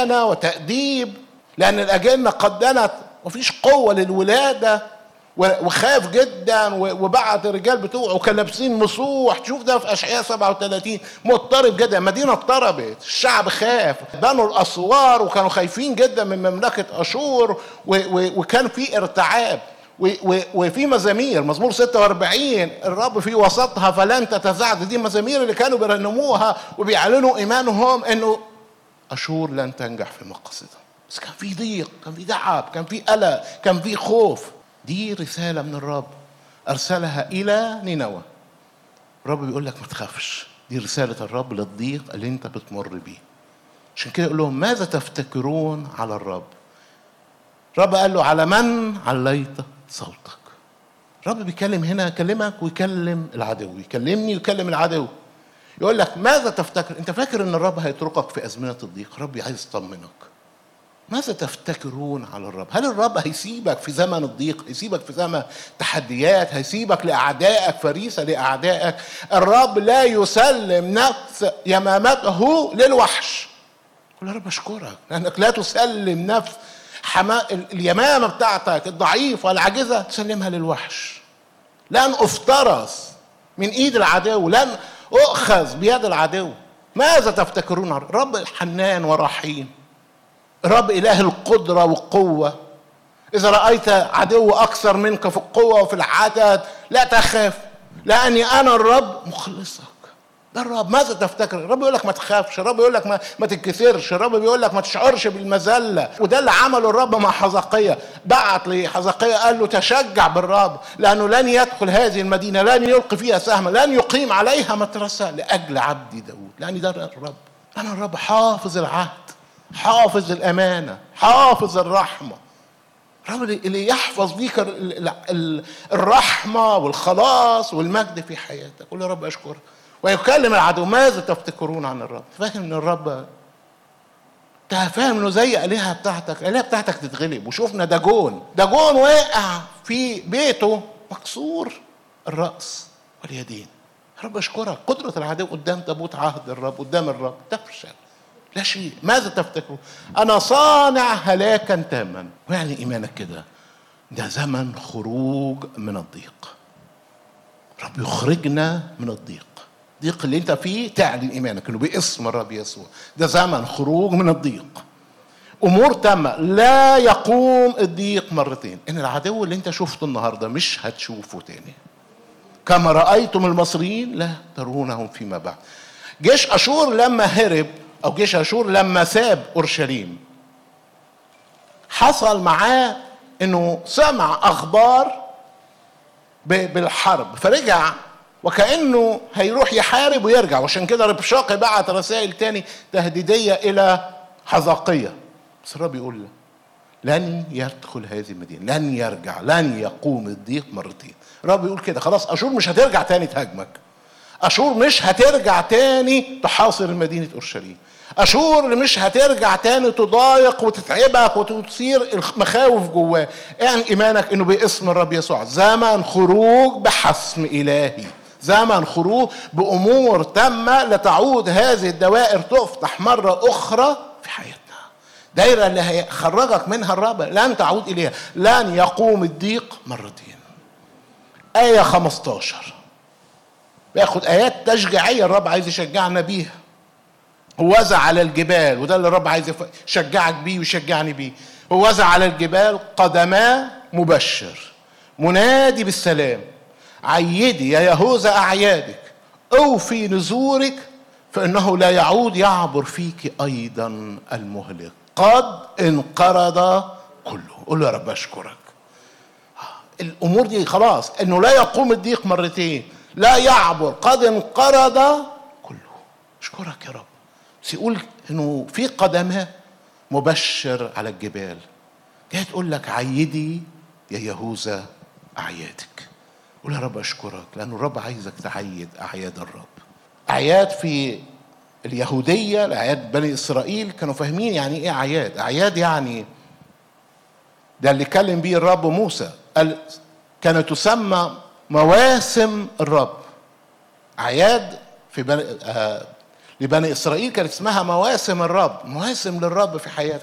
إهانة وتأديب لأن الأجنة قد دنت ومفيش قوة للولادة وخاف جدا وبعت الرجال بتوعه كان لابسين مسوح تشوف ده في اشعياء 37 مضطرب جدا مدينه اضطربت الشعب خاف بنوا الاسوار وكانوا خايفين جدا من مملكه اشور وكان في ارتعاب وفي مزامير مزمور 46 الرب في وسطها فلن تتزعزع دي مزامير اللي كانوا بيرنموها وبيعلنوا ايمانهم انه اشور لن تنجح في مقاصدها بس كان في ضيق كان في تعب كان في قلق كان في خوف دي رسالة من الرب أرسلها إلى نينوى الرب بيقول لك ما تخافش دي رسالة الرب للضيق اللي أنت بتمر بيه عشان كده يقول لهم ماذا تفتكرون على الرب الرب قال له على من عليت صوتك الرب بيكلم هنا يكلمك ويكلم العدو يكلمني ويكلم العدو يقول لك ماذا تفتكر انت فاكر ان الرب هيتركك في ازمنه الضيق الرب عايز يطمنك ماذا تفتكرون على الرب؟ هل الرب هيسيبك في زمن الضيق؟ هيسيبك في زمن تحديات؟ هيسيبك لأعدائك فريسة لأعدائك؟ الرب لا يسلم نفس يمامته للوحش. قل يا رب أشكرك لأنك لا تسلم نفس حما... اليمامة بتاعتك الضعيفة العاجزة تسلمها للوحش. لن أفترس من إيد العدو، لن أؤخذ بيد العدو. ماذا تفتكرون على الرب حنان ورحيم. رب إله القدرة والقوة إذا رأيت عدو أكثر منك في القوة وفي العدد لا تخاف لأني أنا الرب مخلصك ده الرب ماذا تفتكر الرب يقول لك ما تخافش الرب يقول لك ما, ما تتكسرش الرب بيقول لك ما تشعرش بالمذله وده اللي عمله الرب مع حزقية بعت لحزقية قال له تشجع بالرب لانه لن يدخل هذه المدينه لن يلقي فيها سهما لن يقيم عليها مترسه لاجل عبدي داود لاني ده الرب انا الرب حافظ العهد حافظ الامانه حافظ الرحمه الرب اللي يحفظ بيك الرحمه والخلاص والمجد في حياتك قول يا رب اشكرك ويكلم العدو ماذا تفتكرون عن الرب فاهم ان الرب انت فاهم انه زي الالهه بتاعتك الالهه بتاعتك تتغلب وشوفنا داجون داجون واقع في بيته مكسور الراس واليدين رب اشكرك قدره العدو قدام تابوت عهد الرب قدام الرب تفشل لا شيء ماذا تفتكرون أنا صانع هلاكا تاما ويعني إيمانك كده ده زمن خروج من الضيق رب يخرجنا من الضيق الضيق اللي انت فيه تعلن ايمانك انه باسم الرب يسوع ده زمن خروج من الضيق امور تامه لا يقوم الضيق مرتين ان العدو اللي انت شفته النهارده مش هتشوفه تاني كما رايتم المصريين لا ترونهم فيما بعد جيش اشور لما هرب او جيش اشور لما ساب اورشليم حصل معاه انه سمع اخبار بالحرب فرجع وكانه هيروح يحارب ويرجع وعشان كده ربشاقي بعت رسائل تاني تهديديه الى حزقيه بس الرب يقول له لن يدخل هذه المدينه لن يرجع لن يقوم الضيق مرتين الرب يقول كده خلاص اشور مش هترجع تاني تهاجمك اشور مش هترجع تاني تحاصر مدينه اورشليم اشور اللي مش هترجع تاني تضايق وتتعبك وتصير المخاوف جواه يعني ايمانك انه باسم الرب يسوع زمن خروج بحسم الهي زمن خروج بامور تامه لتعود هذه الدوائر تفتح مره اخرى في حياتنا دايرة اللي هيخرجك منها الرب لن تعود إليها لن يقوم الضيق مرتين آية 15 بياخد آيات تشجيعية الرب عايز يشجعنا بيها هوذا على الجبال وده اللي الرب عايز يشجعك بيه ويشجعني بيه هوذا على الجبال قدما مبشر منادي بالسلام عيدي يا يهوذا أعيادك أوفي نذورك فإنه لا يعود يعبر فيك أيضا المهلك قد انقرض كله قول له يا رب أشكرك الأمور دي خلاص إنه لا يقوم الضيق مرتين لا يعبر قد انقرض كله أشكرك يا رب بس يقول انه في قدمها مبشر على الجبال جاي تقول لك عيدي يا يهوذا اعيادك قول يا رب اشكرك لان الرب عايزك تعيد اعياد الرب اعياد في اليهوديه الاعياد بني اسرائيل كانوا فاهمين يعني ايه اعياد اعياد يعني ده اللي كلم بيه الرب موسى قال كانت تسمى مواسم الرب اعياد في بني آه لبني اسرائيل كانت اسمها مواسم الرب مواسم للرب في حياتك